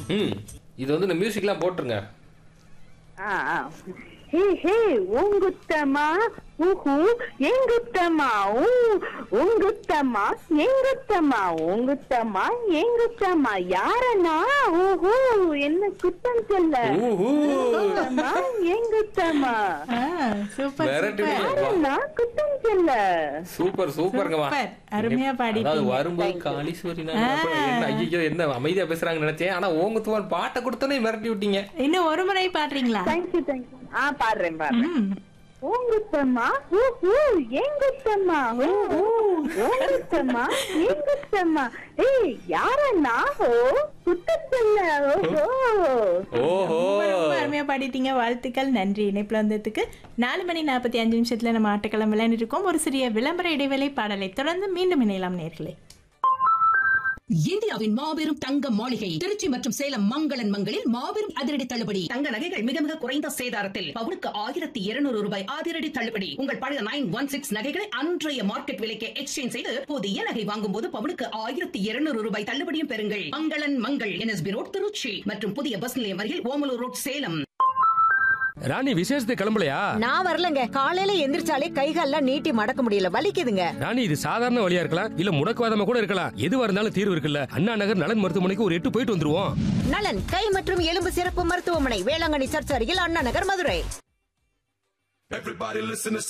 ம் இது வந்து இந்த மியூசிக்லாம் போட்டுருங்க ஆ ஆ. ஹே ஹே உங்குத்தம்மா ஊஹு எங்குத்தம்மா ஊ உங்குத்தம்மா எங்குத்தம்மா உங்குத்தம்மா எங்குத்தம்மா யாரண்ணா ஊஹு என்ன குத்தம் சொல்ல ஊஹூ. உங்குத்தம்மா எங்குத்தம்மா ஆ, சூப்பர் மிரட்டி சூப்பர் விட்டீங்க. யாரண்ணா குத்தம் சொல்ல சூப்பர் சூப்பருங்கம்மா சூப்பர். அருமையா பாடிட்டீங்க. அதாவது வரும்போது காளீஸ்வரி நான் அப்புறம் என்ன ஐயோ என்ன அமைதியா பேசுறாங்கன்னு நினைச்சேன் ஆனா ஓங்குத்துவான் பாட்டை கொடுத்தோன்னே மிரட்டி விட்டீங்க இன்னும் ஒரு முறை பாடுறீங்களா தேங்க்யூ தேங்க்யூ ஆ பாடுறேன் பாடுறேன் ம். உங்குத்தம்மா ஊஹு எங்குத்தம்மா ஊஹு உங்குத்தம்மா எங்குத்தம்மா ஏய் யாரண்ணா ஓ குத்தம் சொல்ல ஓஹோ ஓஹோ ரொம்ப ரொம்ப அருமையா பாடிட்டீங்க வாழ்த்துக்கள் நன்றி இணைப்புல வந்ததுக்கு நாலு மணி நாற்பத்தி அஞ்சு நிமிஷத்துல நம்ம ஆட்டக்களம் விளையாண்டு இருக்கோம் ஒரு சிறிய விளம்பர இடைவேளை பாடலை தொடர்ந்து மீண்டும் இணையலாம் நேர்களே இந்தியாவின் மாபெரும் தங்க மாளிகை திருச்சி மற்றும் சேலம் மங்களன் மங்களில் மாபெரும் அதிரடி தள்ளுபடி தங்க நகைகள் மிக மிக குறைந்த சேதாரத்தில் பவுனுக்கு ஆயிரத்தி இருநூறு ரூபாய் அதிரடி தள்ளுபடி உங்கள் பழைய நைன் ஒன் சிக்ஸ் நகைகளை அன்றைய மார்க்கெட் விலைக்கு எக்ஸ்சேஞ்ச் செய்து புதிய நகை வாங்கும் போது பவுனுக்கு ஆயிரத்தி இருநூறு ரூபாய் தள்ளுபடியும் பெறுங்கள் மங்களன் மங்கள் என்எஸ்பி ரோட் திருச்சி மற்றும் புதிய பஸ் நிலையம் அருகில் ஓமலூர் ரோட் சேலம் ராணி விசேஷத்துக்கு கிளம்பலையா நான் வரலங்க காலையில எந்திரிச்சாலே கைகால்லாம் நீட்டி மடக்க முடியல வலிக்குதுங்க ராணி இது சாதாரண வழியா இருக்கலாம் இல்ல முடக்குவாதமா கூட இருக்கலாம் எதுவா இருந்தாலும் தீர்வு இருக்குல்ல அண்ணா நகர் நலன் மருத்துவமனைக்கு ஒரு எட்டு போயிட்டு வந்துருவோம் நலன் கை மற்றும் எலும்பு சிறப்பு மருத்துவமனை வேளாங்கண்ணி சர்ச் அருகில் அண்ணா நகர் மதுரை Everybody listen to